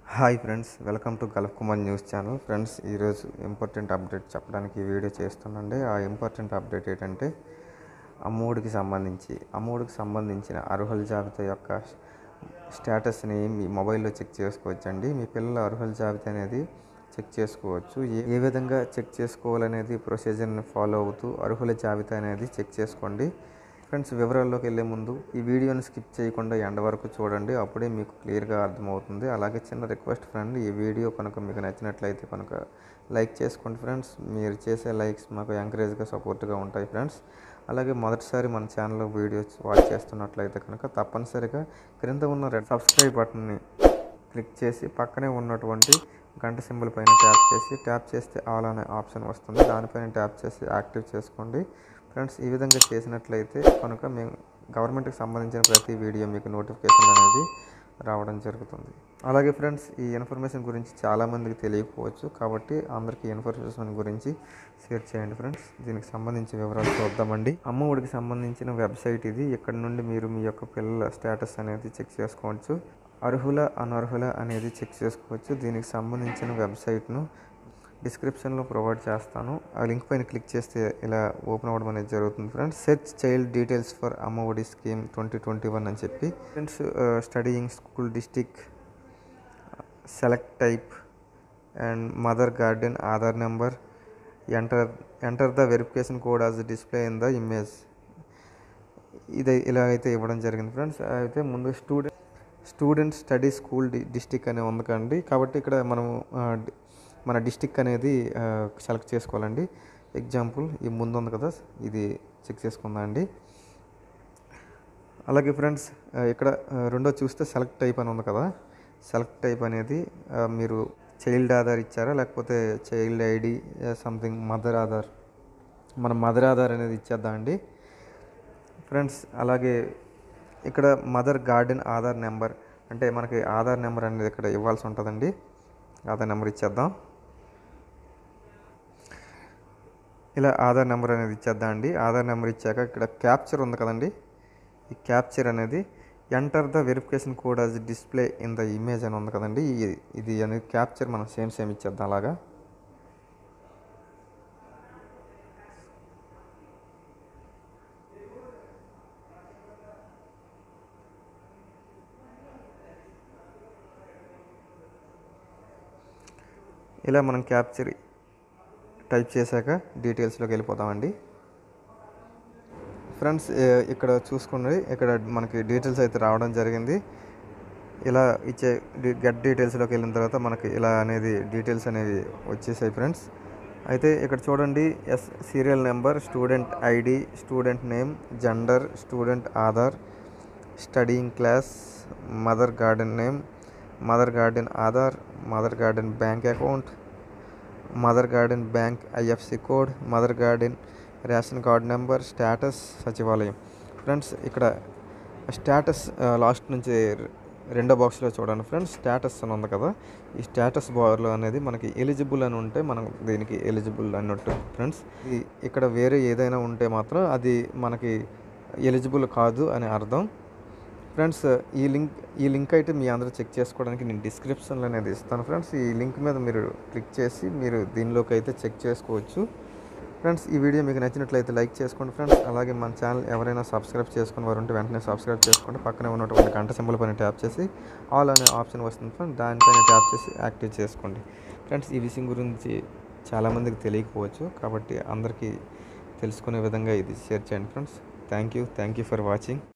hi friends welcome to Gulf Kumar news channel friends ఈరోజు important update చెప్పడానికి ఈ video చేస్తున్నాండి ఆ ఇంపార్టెంట్ అప్డేట్ ఏంటంటే అమ్మఒడికి సంబంధించి అమ్మఒడికి సంబంధించిన అర్హుల జాబితా యొక్క స్టేటస్ని మీ మొబైల్లో చెక్ చేసుకోవచ్చండి మీ పిల్లల అర్హుల జాబితా అనేది చెక్ చేసుకోవచ్చు ఏ ఏ విధంగా చెక్ చేసుకోవాలనేది ప్రొసీజర్ని ఫాలో అవుతూ అర్హుల జాబితా అనేది చెక్ చేసుకోండి ఫ్రెండ్స్ వివరాల్లోకి వెళ్ళే ముందు ఈ వీడియోని స్కిప్ చేయకుండా ఎండ వరకు చూడండి అప్పుడే మీకు క్లియర్గా అర్థమవుతుంది అలాగే చిన్న రిక్వెస్ట్ ఫ్రెండ్ ఈ వీడియో కనుక మీకు నచ్చినట్లయితే కనుక లైక్ చేసుకోండి ఫ్రెండ్స్ మీరు చేసే లైక్స్ మాకు ఎంకరేజ్గా సపోర్ట్గా ఉంటాయి ఫ్రెండ్స్ అలాగే మొదటిసారి మన ఛానల్లో వీడియోస్ వాచ్ చేస్తున్నట్లయితే కనుక తప్పనిసరిగా క్రింద ఉన్న రెడ్ సబ్స్క్రైబ్ బటన్ని క్లిక్ చేసి పక్కనే ఉన్నటువంటి గంట సింబల్ పైన ట్యాప్ చేసి ట్యాప్ చేస్తే ఆల్ అనే ఆప్షన్ వస్తుంది దానిపైన ట్యాప్ చేసి యాక్టివ్ చేసుకోండి ఫ్రెండ్స్ ఈ విధంగా చేసినట్లయితే కనుక మేము గవర్నమెంట్కి సంబంధించిన ప్రతి వీడియో మీకు నోటిఫికేషన్ అనేది రావడం జరుగుతుంది అలాగే ఫ్రెండ్స్ ఈ ఇన్ఫర్మేషన్ గురించి చాలామందికి తెలియకపోవచ్చు కాబట్టి అందరికీ ఇన్ఫర్మేషన్ గురించి షేర్ చేయండి ఫ్రెండ్స్ దీనికి సంబంధించి వివరాలు చూద్దామండి అమ్మ ఒడికి సంబంధించిన వెబ్సైట్ ఇది ఇక్కడ నుండి మీరు మీ యొక్క పిల్లల స్టేటస్ అనేది చెక్ చేసుకోవచ్చు అర్హుల అనర్హుల అనేది చెక్ చేసుకోవచ్చు దీనికి సంబంధించిన వెబ్సైట్ను డిస్క్రిప్షన్లో ప్రొవైడ్ చేస్తాను ఆ లింక్ పైన క్లిక్ చేస్తే ఇలా ఓపెన్ అవ్వడం అనేది జరుగుతుంది friends search child details for Ammavodi scheme twenty twenty one అని చెప్పి friends studying school district select type and mother guardian Aadhaar number enter enter the verification code as display in the image ఇది ఇలా అయితే ఇవ్వడం జరిగింది ఫ్రెండ్స్ అయితే ముందు student student study school D district అనే ఉంది కండి కాబట్టి ఇక్కడ మనము ఆ, డి- మన డిస్టిక్ అనేది సెలెక్ట్ చేసుకోవాలండి ఎగ్జాంపుల్ ఈ ముందు ఉంది కదా ఇది చెక్ చేసుకుందాం అండి అలాగే ఫ్రెండ్స్ ఆ, ఇక్కడ ఆ, రెండో చూస్తే సెలెక్ట్ టైప్ అని ఉంది కదా సెలెక్ట్ టైప్ అనేది ఆ, మీరు చైల్డ్ ఆధార్ ఇచ్చారా లేకపోతే child ID something mother Aadhaar మన మదర్ ఆధార్ అనేది ఇచ్చేద్దాం అండి ఫ్రెండ్స్ అలాగే ఇక్కడ మదర్ గార్డెన్ ఆధార్ నెంబర్ అంటే మనకి ఆధార్ నెంబర్ అనేది ఇక్కడ ఇవ్వాల్సి ఉంటుందండి ఆధార్ నెంబర్ ఇచ్చేద్దాం ఇలా ఆధార్ నెంబర్ అనేది ఇచ్చేద్దాం అండి ఆధార్ నెంబర్ ఇచ్చాక ఇక్కడ క్యాప్చర్ ఉంది కదండి ఈ క్యాప్చర్ అనేది enter the verification code as display in the image అని ఉంది కదండి ఈ- ఇది అనేది క్యాప్చర్ మనం సేమ్ సేమ్ ఇచ్చేద్దాం అలాగా ఇలా మనం క్యాప్చర్ టైప్ చేశాక డీటెయిల్స్లోకి వెళ్ళిపోతామండి ఫ్రెండ్స్ ఏ- ఇక్కడ చూసుకోండి ఇక్కడ మనకి డీటెయిల్స్ అయితే రావడం జరిగింది ఇలా ఇచ్చే డి- గెట్ డీటెయిల్స్లోకి వెళ్ళిన తర్వాత మనకి ఇలా అనేది డీటెయిల్స్ అనేవి వచ్చేసాయి ఫ్రెండ్స్ అయితే ఇక్కడ చూడండి S serial number student ID student name gender student Aadhaar studying class mother guardian name mother guardian Aadhaar mother guardian bank account mother guardian bank IFSC code mother guardian ration card number status సచివాలయం friends ఇక్కడ status last నుంచి రెండో బాక్స్లో చూడండి friends status అని ఉంది కదా ఈ స్టేటస్ బార్లో అనేది మనకి ఎలిజిబుల్ అని ఉంటే మనం దీనికి ఎలిజిబుల్ అన్నట్టు ఫ్రెండ్స్ ఈ ఇక్కడ వేరే ఏదైనా ఉంటే మాత్రం అది మనకి ఎలిజిబుల్ కాదు అని అర్థం ఫ్రెండ్స్ ఈ లింక్ ఈ లింక్ అయితే మీ అందరూ చెక్ చేసుకోవడానికి నేను డిస్క్రిప్షన్లో అనేది ఇస్తాను ఫ్రెండ్స్ ఈ లింక్ మీద మీరు క్లిక్ చేసి మీరు దీనిలోకి అయితే చెక్ చేసుకోవచ్చు ఫ్రెండ్స్ ఈ వీడియో మీకు నచ్చినట్లయితే లైక్ చేసుకోండి ఫ్రెండ్స్ అలాగే మన ఛానల్ ఎవరైనా సబ్స్క్రైబ్ చేసుకుని వారు ఉంటే వెంటనే సబ్స్క్రైబ్ చేసుకోండి పక్కనే ఉన్నటువంటి గంట సింబల్ పైన ట్యాప్ చేసి ఆల్ అనే ఆప్షన్ వస్తుంది ఫ్రెండ్స్ దానిపైన ట్యాప్ చేసి యాక్టివ్ చేసుకోండి ఫ్రెండ్స్ ఈ విషయం గురించి చాలామందికి తెలియకపోవచ్చు కాబట్టి అందరికీ తెలుసుకునే విధంగా ఇది షేర్ చేయండి friends thank you thank you for watching